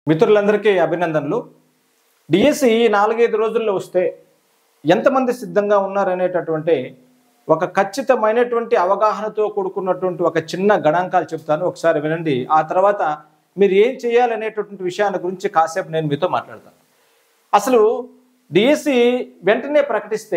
మిత్రులందరికీ అభినందనలు డిఎస్సి నాలుగైదు రోజుల్లో వస్తే ఎంతమంది సిద్ధంగా ఉన్నారనేటటువంటి ఒక ఖచ్చితమైనటువంటి అవగాహనతో కూడుకున్నటువంటి ఒక చిన్న గణాంకాలు చెప్తాను ఒకసారి వినండి ఆ తర్వాత మీరు ఏం చేయాలనేటటువంటి విషయాల గురించి కాసేపు నేను మీతో మాట్లాడతాను అసలు డిఎస్సి వెంటనే ప్రకటిస్తే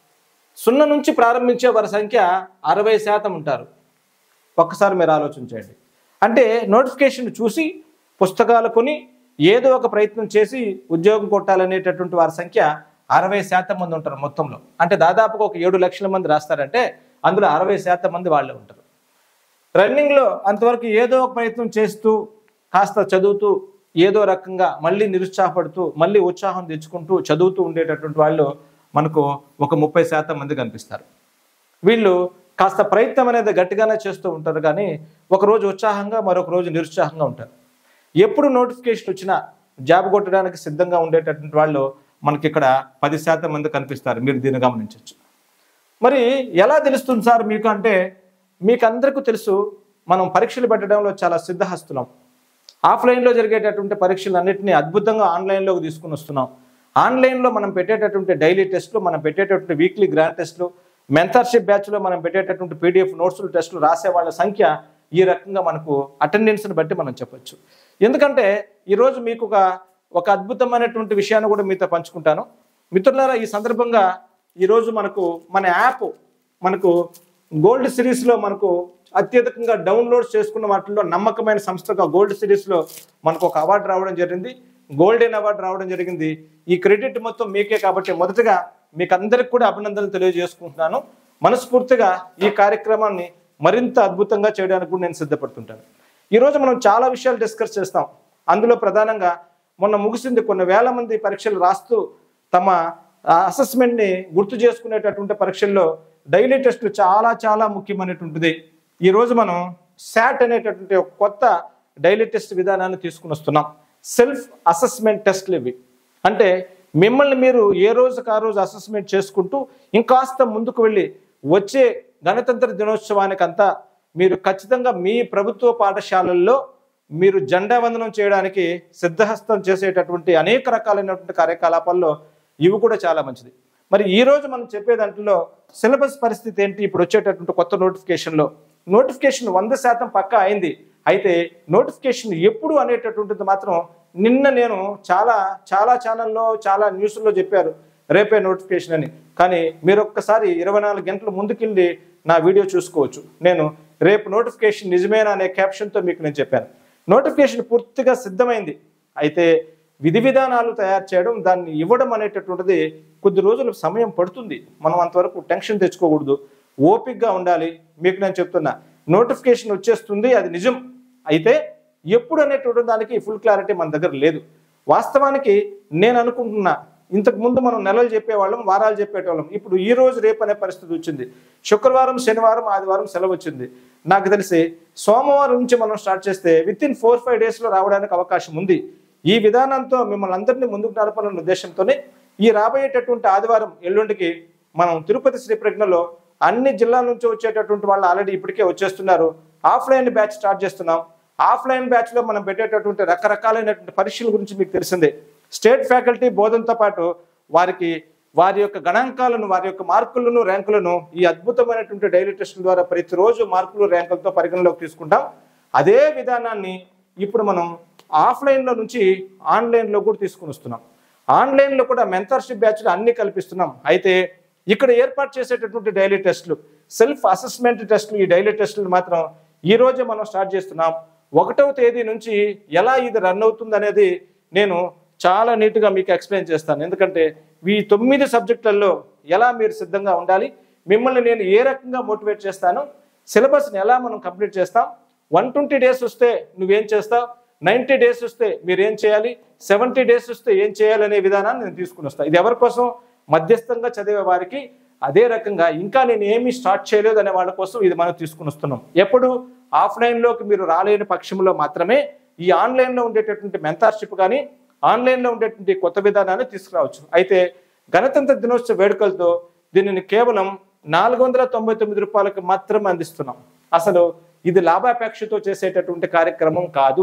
సున్నా నుంచి ప్రారంభించే వారి సంఖ్య అరవై శాతం ఉంటారు ఒక్కసారి మీరు ఆలోచించండి అంటే నోటిఫికేషన్ చూసి పుస్తకాలు కొని ఏదో ఒక ప్రయత్నం చేసి ఉద్యోగం కొట్టాలనేటటువంటి వారి సంఖ్య అరవై శాతం మంది ఉంటారు మొత్తంలో అంటే దాదాపుగా ఒక ఏడు లక్షల మంది రాస్తారంటే అందులో అరవై శాతం మంది వాళ్ళే ఉంటారు రన్నింగ్లో అంతవరకు ఏదో ఒక ప్రయత్నం చేస్తూ కాస్త చదువుతూ ఏదో రకంగా మళ్ళీ నిరుత్సాహపడుతూ మళ్ళీ ఉత్సాహం తెచ్చుకుంటూ చదువుతూ ఉండేటటువంటి వాళ్ళు మనకు ఒక ముప్పై శాతం మంది కనిపిస్తారు వీళ్ళు కాస్త ప్రయత్నం అనేది గట్టిగానే చేస్తూ ఉంటారు కానీ ఒక రోజు ఉత్సాహంగా మరొక రోజు నిరుత్సాహంగా ఉంటారు ఎప్పుడు నోటిఫికేషన్ వచ్చినా జాబ్ కొట్టడానికి సిద్ధంగా ఉండేటటువంటి వాళ్ళు మనకి ఇక్కడ పది శాతం మంది కనిపిస్తారు మీరు దీన్ని గమనించవచ్చు మరి ఎలా తెలుస్తుంది సార్ మీకు అంటే మీకు అందరికీ తెలుసు మనం పరీక్షలు పెట్టడంలో చాలా సిద్ధహస్తులం ఆఫ్లైన్లో జరిగేటటువంటి పరీక్షలు అన్నింటినీ అద్భుతంగా ఆన్లైన్లోకి తీసుకుని వస్తున్నాం ఆన్లైన్లో మనం పెట్టేటటువంటి డైలీ టెస్ట్లు మనం పెట్టేటటువంటి వీక్లీ గ్రాండ్ టెస్ట్లు మెంటర్షిప్ బ్యాచ్లో మనం పెట్టేటటువంటి పీడిఎఫ్ నోట్స్లు టెస్టులు రాసే వాళ్ళ సంఖ్య ఈ రకంగా మనకు అటెండెన్స్ని బట్టి మనం చెప్పొచ్చు ఎందుకంటే ఈరోజు మీకు ఒక ఒక అద్భుతమైనటువంటి విషయాన్ని కూడా మీతో పంచుకుంటాను మిత్రులారా ఈ సందర్భంగా ఈరోజు మనకు మన యాప్ మనకు గోల్డ్ సిరీస్లో మనకు అత్యధికంగా డౌన్లోడ్స్ చేసుకున్న వాటిల్లో నమ్మకమైన సంస్థగా గోల్డ్ సిరీస్లో మనకు ఒక అవార్డు రావడం జరిగింది గోల్డెన్ అవార్డు రావడం జరిగింది ఈ క్రెడిట్ మొత్తం మీకే కాబట్టి మొదటగా మీకు అందరికి కూడా అభినందనలు తెలియజేసుకుంటున్నాను మనస్ఫూర్తిగా ఈ కార్యక్రమాన్ని మరింత అద్భుతంగా చేయడానికి కూడా నేను సిద్ధపడుతుంటాను ఈరోజు మనం చాలా విషయాలు డిస్కస్ చేస్తాం అందులో ప్రధానంగా మొన్న ముగిసింది కొన్ని వేల మంది పరీక్షలు రాస్తూ తమ అసెస్మెంట్ని గుర్తు చేసుకునేటటువంటి పరీక్షల్లో డైలీ టెస్టులు చాలా చాలా ముఖ్యమైనటువంటిది ఈరోజు మనం శాట్ అనేటటువంటి ఒక కొత్త డైలీ టెస్ట్ విధానాన్ని తీసుకుని వస్తున్నాం సెల్ఫ్ అసెస్మెంట్ టెస్ట్లు ఇవి అంటే మిమ్మల్ని మీరు ఏ రోజుకు ఆ రోజు అసెస్మెంట్ చేసుకుంటూ ఇంకాస్త ముందుకు వెళ్ళి వచ్చే గణతంత్ర దినోత్సవానికి అంతా మీరు ఖచ్చితంగా మీ ప్రభుత్వ పాఠశాలల్లో మీరు జెండా వందనం చేయడానికి సిద్ధహస్తం చేసేటటువంటి అనేక రకాలైనటువంటి కార్యకలాపాల్లో ఇవి కూడా చాలా మంచిది మరి ఈ రోజు మనం చెప్పే దాంట్లో సిలబస్ పరిస్థితి ఏంటి ఇప్పుడు వచ్చేటటువంటి కొత్త నోటిఫికేషన్లో నోటిఫికేషన్ వంద శాతం పక్కా అయింది అయితే నోటిఫికేషన్ ఎప్పుడు అనేటటువంటిది మాత్రం నిన్న నేను చాలా చాలా ఛానల్లో చాలా న్యూస్లో చెప్పారు రేపే నోటిఫికేషన్ అని కానీ మీరు ఒక్కసారి ఇరవై నాలుగు గంటల ముందుకెళ్ళి నా వీడియో చూసుకోవచ్చు నేను రేపు నోటిఫికేషన్ నిజమేనా అనే క్యాప్షన్తో మీకు నేను చెప్పాను నోటిఫికేషన్ పూర్తిగా సిద్ధమైంది అయితే విధి విధానాలు తయారు చేయడం దాన్ని ఇవ్వడం అనేటటువంటిది కొద్ది రోజులు సమయం పడుతుంది మనం అంతవరకు టెన్షన్ తెచ్చుకోకూడదు ఓపిక్గా ఉండాలి మీకు నేను చెప్తున్నా నోటిఫికేషన్ వచ్చేస్తుంది అది నిజం అయితే ఎప్పుడు అనేటువంటి దానికి ఫుల్ క్లారిటీ మన దగ్గర లేదు వాస్తవానికి నేను అనుకుంటున్నా ఇంతకు ముందు మనం నెలలు చెప్పేవాళ్ళం వారాలు చెప్పేటోళ్ళం ఇప్పుడు ఈ రోజు రేపు అనే పరిస్థితి వచ్చింది శుక్రవారం శనివారం ఆదివారం సెలవు వచ్చింది నాకు తెలిసి సోమవారం నుంచి మనం స్టార్ట్ చేస్తే విత్ ఇన్ ఫోర్ ఫైవ్ డేస్లో రావడానికి అవకాశం ఉంది ఈ విధానంతో మిమ్మల్ని అందరినీ ముందుకు నడపాలన్న ఉద్దేశంతోనే ఈ రాబోయేటటువంటి ఆదివారం ఎల్లుండికి మనం తిరుపతి శ్రీ ప్రజ్ఞలో అన్ని జిల్లాల నుంచి వచ్చేటటువంటి వాళ్ళు ఆల్రెడీ ఇప్పటికే వచ్చేస్తున్నారు ఆఫ్లైన్ బ్యాచ్ స్టార్ట్ చేస్తున్నాం ఆఫ్లైన్ బ్యాచ్లో మనం పెట్టేటటువంటి రకరకాలైనటువంటి పరీక్షల గురించి మీకు తెలిసిందే స్టేట్ ఫ్యాకల్టీ బోధనతో పాటు వారికి వారి యొక్క గణాంకాలను వారి యొక్క మార్కులను ర్యాంకులను ఈ అద్భుతమైనటువంటి డైలీ టెస్టుల ద్వారా ప్రతిరోజు మార్కులు ర్యాంకులతో పరిగణలోకి తీసుకుంటాం అదే విధానాన్ని ఇప్పుడు మనం ఆఫ్లైన్లో నుంచి ఆన్లైన్లో కూడా తీసుకుని వస్తున్నాం ఆన్లైన్లో కూడా మెంటర్షిప్ బ్యాచ్లు అన్ని కల్పిస్తున్నాం అయితే ఇక్కడ ఏర్పాటు చేసేటటువంటి డైలీ టెస్టులు సెల్ఫ్ అసెస్మెంట్ టెస్టులు ఈ డైలీ టెస్టులు మాత్రం ఈ రోజే మనం స్టార్ట్ చేస్తున్నాం ఒకటవ తేదీ నుంచి ఎలా ఇది రన్ అవుతుంది అనేది నేను చాలా నీట్గా మీకు ఎక్స్ప్లెయిన్ చేస్తాను ఎందుకంటే ఈ తొమ్మిది సబ్జెక్టులలో ఎలా మీరు సిద్ధంగా ఉండాలి మిమ్మల్ని నేను ఏ రకంగా మోటివేట్ చేస్తాను సిలబస్ని ఎలా మనం కంప్లీట్ చేస్తాం వన్ ట్వంటీ డేస్ వస్తే నువ్వేం చేస్తావు నైంటీ డేస్ వస్తే మీరు ఏం చేయాలి సెవెంటీ డేస్ వస్తే ఏం చేయాలి అనే విధానాన్ని నేను తీసుకుని వస్తాను ఇది ఎవరి కోసం మధ్యస్థంగా చదివే వారికి అదే రకంగా ఇంకా నేను ఏమీ స్టార్ట్ చేయలేదు అనే వాళ్ళ కోసం ఇది మనం తీసుకుని వస్తున్నాం ఎప్పుడు ఆఫ్లైన్లోకి మీరు రాలేని పక్షంలో మాత్రమే ఈ ఆన్లైన్లో ఉండేటటువంటి మెంటార్షిప్ కానీ ఆన్లైన్లో ఉండేటువంటి కొత్త విధానాన్ని తీసుకురావచ్చు అయితే గణతంత్ర దినోత్సవ వేడుకలతో దీనిని కేవలం నాలుగు వందల తొంభై తొమ్మిది రూపాయలకు మాత్రమే అందిస్తున్నాం అసలు ఇది లాభాపేక్షతో చేసేటటువంటి కార్యక్రమం కాదు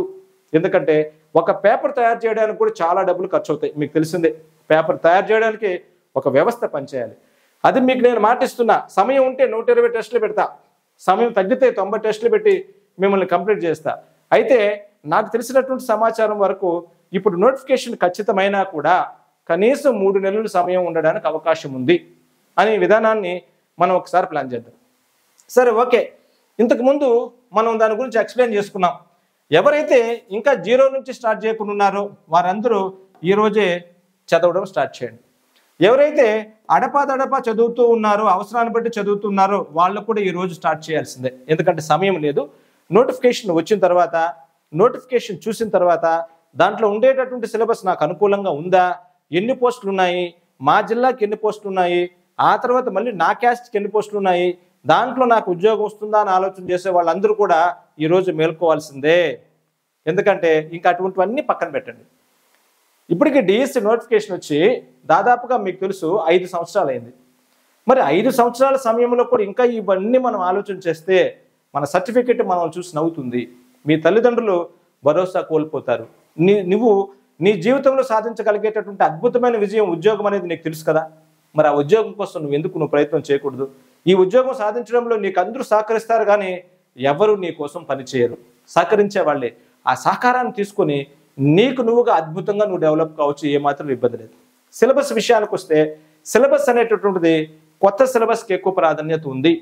ఎందుకంటే ఒక పేపర్ తయారు చేయడానికి కూడా చాలా డబ్బులు ఖర్చు అవుతాయి మీకు తెలిసిందే పేపర్ తయారు చేయడానికి ఒక వ్యవస్థ పనిచేయాలి అది మీకు నేను మాటిస్తున్నా సమయం ఉంటే నూట ఇరవై టెస్టులు పెడతా సమయం తగ్గితే తొంభై టెస్టులు పెట్టి మిమ్మల్ని కంప్లీట్ చేస్తా అయితే నాకు తెలిసినటువంటి సమాచారం వరకు ఇప్పుడు నోటిఫికేషన్ ఖచ్చితమైనా కూడా కనీసం మూడు నెలల సమయం ఉండడానికి అవకాశం ఉంది అనే విధానాన్ని మనం ఒకసారి ప్లాన్ చేద్దాం సరే ఓకే ఇంతకుముందు మనం దాని గురించి ఎక్స్ప్లెయిన్ చేసుకున్నాం ఎవరైతే ఇంకా జీరో నుంచి స్టార్ట్ చేయకుండా ఉన్నారో వారందరూ ఈ రోజే చదవడం స్టార్ట్ చేయండి ఎవరైతే అడపాదడపా చదువుతూ ఉన్నారో అవసరాన్ని బట్టి చదువుతున్నారో వాళ్ళు కూడా ఈ రోజు స్టార్ట్ చేయాల్సిందే ఎందుకంటే సమయం లేదు నోటిఫికేషన్ వచ్చిన తర్వాత నోటిఫికేషన్ చూసిన తర్వాత దాంట్లో ఉండేటటువంటి సిలబస్ నాకు అనుకూలంగా ఉందా ఎన్ని పోస్టులు ఉన్నాయి మా జిల్లాకి ఎన్ని పోస్టులు ఉన్నాయి ఆ తర్వాత మళ్ళీ నా క్యాస్ట్కి ఎన్ని పోస్టులు ఉన్నాయి దాంట్లో నాకు ఉద్యోగం వస్తుందా అని ఆలోచన చేసే వాళ్ళందరూ కూడా ఈరోజు మేల్కోవాల్సిందే ఎందుకంటే ఇంకా అటువంటివన్నీ పక్కన పెట్టండి ఇప్పటికి డిఎస్సి నోటిఫికేషన్ వచ్చి దాదాపుగా మీకు తెలుసు ఐదు సంవత్సరాలు అయింది మరి ఐదు సంవత్సరాల సమయంలో కూడా ఇంకా ఇవన్నీ మనం ఆలోచన చేస్తే మన సర్టిఫికెట్ మనం చూసి నవ్వుతుంది మీ తల్లిదండ్రులు భరోసా కోల్పోతారు నీ నువ్వు నీ జీవితంలో సాధించగలిగేటటువంటి అద్భుతమైన విజయం ఉద్యోగం అనేది నీకు తెలుసు కదా మరి ఆ ఉద్యోగం కోసం నువ్వు ఎందుకు నువ్వు ప్రయత్నం చేయకూడదు ఈ ఉద్యోగం సాధించడంలో నీకు అందరూ సహకరిస్తారు కానీ ఎవరు నీ కోసం పనిచేయరు సహకరించే వాళ్ళే ఆ సహకారాన్ని తీసుకొని నీకు నువ్వుగా అద్భుతంగా నువ్వు డెవలప్ కావచ్చు ఏమాత్రం ఇబ్బంది లేదు సిలబస్ విషయానికి వస్తే సిలబస్ అనేటటువంటిది కొత్త సిలబస్కి ఎక్కువ ప్రాధాన్యత ఉంది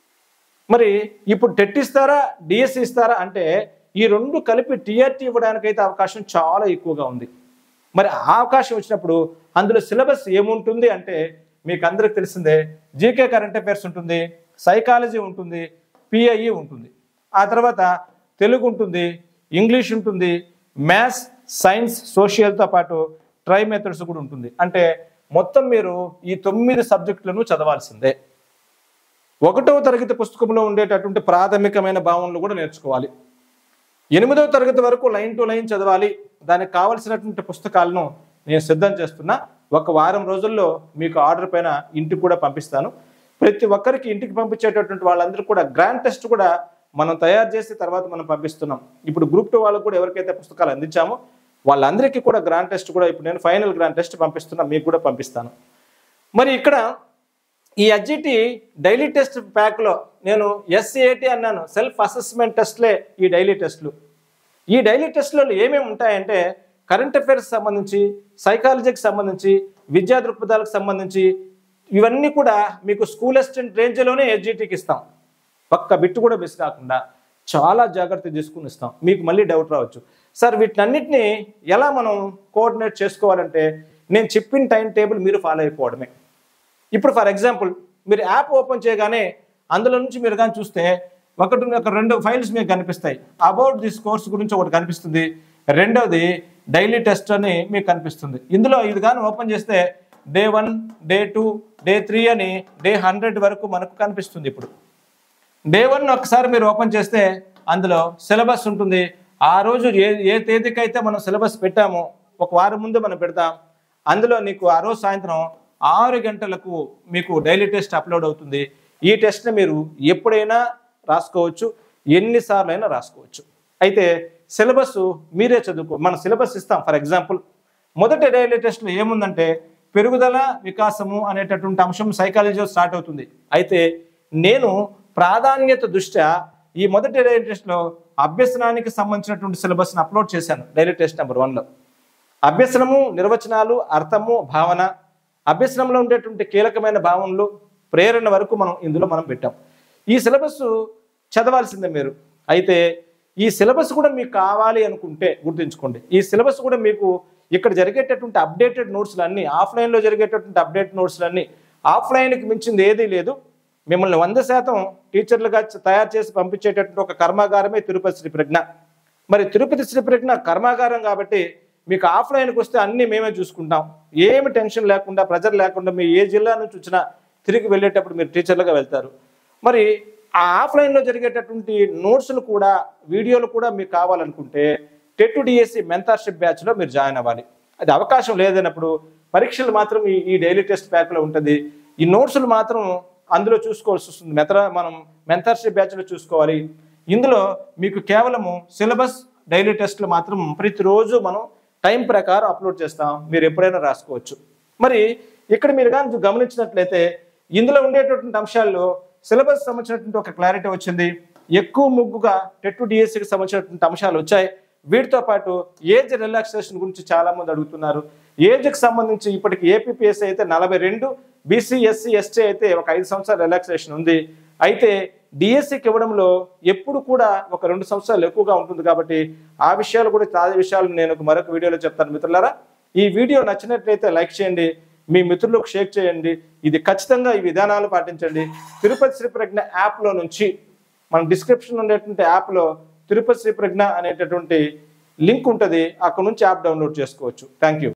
మరి ఇప్పుడు టెట్ ఇస్తారా డిఎస్సి ఇస్తారా అంటే ఈ రెండు కలిపి టీఆర్టీ ఇవ్వడానికైతే అవకాశం చాలా ఎక్కువగా ఉంది మరి ఆ అవకాశం వచ్చినప్పుడు అందులో సిలబస్ ఏముంటుంది అంటే మీకు అందరికి తెలిసిందే జీకే కరెంట్ అఫైర్స్ ఉంటుంది సైకాలజీ ఉంటుంది పిఐఈ ఉంటుంది ఆ తర్వాత తెలుగు ఉంటుంది ఇంగ్లీష్ ఉంటుంది మ్యాథ్స్ సైన్స్ సోషియల్తో పాటు ట్రై మెథడ్స్ కూడా ఉంటుంది అంటే మొత్తం మీరు ఈ తొమ్మిది సబ్జెక్టులను చదవాల్సిందే ఒకటవ తరగతి పుస్తకంలో ఉండేటటువంటి ప్రాథమికమైన భావనలు కూడా నేర్చుకోవాలి ఎనిమిదవ తరగతి వరకు లైన్ టు లైన్ చదవాలి దానికి కావలసినటువంటి పుస్తకాలను నేను సిద్ధం చేస్తున్నా ఒక వారం రోజుల్లో మీకు ఆర్డర్ పైన ఇంటికి కూడా పంపిస్తాను ప్రతి ఒక్కరికి ఇంటికి పంపించేటటువంటి వాళ్ళందరూ కూడా గ్రాండ్ టెస్ట్ కూడా మనం తయారు చేసి తర్వాత మనం పంపిస్తున్నాం ఇప్పుడు గ్రూప్ టూ వాళ్ళకు కూడా ఎవరికైతే పుస్తకాలు అందించామో వాళ్ళందరికీ కూడా గ్రాండ్ టెస్ట్ కూడా ఇప్పుడు నేను ఫైనల్ గ్రాండ్ టెస్ట్ పంపిస్తున్నా మీకు కూడా పంపిస్తాను మరి ఇక్కడ ఈ అజిటి డైలీ టెస్ట్ ప్యాక్లో నేను ఎస్ఏటి అన్నాను సెల్ఫ్ అసెస్మెంట్ టెస్ట్లే ఈ డైలీ టెస్ట్లు ఈ డైలీ టెస్ట్లో ఏమేమి ఉంటాయంటే కరెంట్ అఫైర్స్ సంబంధించి సైకాలజీకి సంబంధించి విద్యా దృక్పథాలకు సంబంధించి ఇవన్నీ కూడా మీకు స్కూల్ అసిస్టెంట్ రేంజ్లోనే ఎస్జిటికి ఇస్తాం ఒక్క బిట్టు కూడా మిస్ కాకుండా చాలా జాగ్రత్త తీసుకుని ఇస్తాం మీకు మళ్ళీ డౌట్ రావచ్చు సార్ వీటినన్నిటిని ఎలా మనం కోఆర్డినేట్ చేసుకోవాలంటే నేను చెప్పిన టైం టేబుల్ మీరు ఫాలో అయిపోవడమే ఇప్పుడు ఫర్ ఎగ్జాంపుల్ మీరు యాప్ ఓపెన్ చేయగానే అందులో నుంచి మీరు కానీ చూస్తే ఒకటి ఒక రెండు ఫైల్స్ మీకు కనిపిస్తాయి అబౌట్ దిస్ కోర్స్ గురించి ఒకటి కనిపిస్తుంది రెండవది డైలీ టెస్ట్ అని మీకు కనిపిస్తుంది ఇందులో ఇది కానీ ఓపెన్ చేస్తే day one day two day three అని డే హండ్రెడ్ వరకు మనకు కనిపిస్తుంది ఇప్పుడు డే వన్ ఒకసారి మీరు ఓపెన్ చేస్తే అందులో సిలబస్ ఉంటుంది ఆ రోజు ఏ ఏ తేదీకైతే మనం సిలబస్ పెట్టామో ఒక వారం ముందు మనం పెడతాం అందులో నీకు ఆ రోజు సాయంత్రం ఆరు గంటలకు మీకు డైలీ టెస్ట్ అప్లోడ్ అవుతుంది ఈ టెస్ట్ని మీరు ఎప్పుడైనా రాసుకోవచ్చు ఎన్నిసార్లు అయినా రాసుకోవచ్చు అయితే సిలబస్ మీరే చదువుకో మన సిలబస్ ఇస్తాం ఫర్ ఎగ్జాంపుల్ మొదటి డైలీ టెస్ట్లో ఏముందంటే పెరుగుదల వికాసము అనేటటువంటి అంశం సైకాలజీలో స్టార్ట్ అవుతుంది అయితే నేను ప్రాధాన్యత దృష్ట్యా ఈ మొదటి డైలీ టెస్ట్లో అభ్యసనానికి సంబంధించినటువంటి సిలబస్ని అప్లోడ్ చేశాను డైలీ టెస్ట్ నెంబర్ వన్లో అభ్యసనము నిర్వచనాలు అర్థము భావన అభ్యసనంలో ఉండేటువంటి కీలకమైన భావనలు ప్రేరణ వరకు మనం ఇందులో మనం పెట్టాం ఈ సిలబస్ చదవాల్సిందే మీరు అయితే ఈ సిలబస్ కూడా మీకు కావాలి అనుకుంటే గుర్తుంచుకోండి ఈ సిలబస్ కూడా మీకు ఇక్కడ జరిగేటటువంటి అప్డేటెడ్ నోట్స్లు అన్నీ ఆఫ్లైన్లో జరిగేటటువంటి అప్డేట్ నోట్స్లు అన్నీ ఆఫ్లైన్కి మించింది ఏదీ లేదు మిమ్మల్ని వంద శాతం టీచర్లుగా తయారు చేసి పంపించేటటువంటి ఒక కర్మాగారమే తిరుపతి శ్రీ ప్రజ్ఞ మరి తిరుపతి శ్రీ ప్రజ్ఞ కర్మాగారం కాబట్టి మీకు ఆఫ్లైన్కి వస్తే అన్నీ మేమే చూసుకుంటాం ఏమి టెన్షన్ లేకుండా ప్రెజర్ లేకుండా మీ ఏ జిల్లా నుంచి వచ్చినా తిరిగి వెళ్ళేటప్పుడు మీరు టీచర్లుగా వెళ్తారు మరి ఆ ఆఫ్లైన్లో జరిగేటటువంటి నోట్స్లు కూడా వీడియోలు కూడా మీకు కావాలనుకుంటే టెట్ డిఎస్సి మెంటార్షిప్ బ్యాచ్లో మీరు జాయిన్ అవ్వాలి అది అవకాశం లేదన్నప్పుడు పరీక్షలు మాత్రం ఈ ఈ డైలీ టెస్ట్ ప్యాక్లో ఉంటుంది ఈ నోట్స్లు మాత్రం అందులో చూసుకోవాల్సి వస్తుంది మెతర మనం మెంటార్షిప్ బ్యాచ్లో చూసుకోవాలి ఇందులో మీకు కేవలము సిలబస్ డైలీ టెస్ట్లు మాత్రం ప్రతిరోజు మనం టైం ప్రకారం అప్లోడ్ చేస్తాం మీరు ఎప్పుడైనా రాసుకోవచ్చు మరి ఇక్కడ మీరు కానీ గమనించినట్లయితే ఇందులో ఉండేటటువంటి అంశాల్లో సిలబస్ సంబంధించినటువంటి ఒక క్లారిటీ వచ్చింది ఎక్కువ ముగ్గుగా టెట్ డిఎస్సికి సంబంధించినటువంటి అంశాలు వచ్చాయి వీటితో పాటు ఏజ్ రిలాక్సేషన్ గురించి చాలా మంది అడుగుతున్నారు ఏజ్కి సంబంధించి ఇప్పటికి ఏపీపీఎస్సీ అయితే నలభై రెండు బీసీ ఎస్సీ ఎస్టీ అయితే ఒక ఐదు సంవత్సరాల రిలాక్సేషన్ ఉంది అయితే డిఎస్సికి ఇవ్వడంలో ఎప్పుడు కూడా ఒక రెండు సంవత్సరాలు ఎక్కువగా ఉంటుంది కాబట్టి ఆ విషయాలు కూడా తాజా విషయాలు నేను ఒక మరొక వీడియోలో చెప్తాను మిత్రులారా ఈ వీడియో నచ్చినట్లయితే లైక్ చేయండి మీ మిత్రులకు షేర్ చేయండి ఇది ఖచ్చితంగా ఈ విధానాలు పాటించండి తిరుపతి శ్రీ ప్రజ్ఞ యాప్లో నుంచి మన డిస్క్రిప్షన్ ఉండేటువంటి యాప్లో తిరుపతి శ్రీ ప్రజ్ఞ అనేటటువంటి లింక్ ఉంటుంది అక్కడ నుంచి యాప్ డౌన్లోడ్ చేసుకోవచ్చు థ్యాంక్ యూ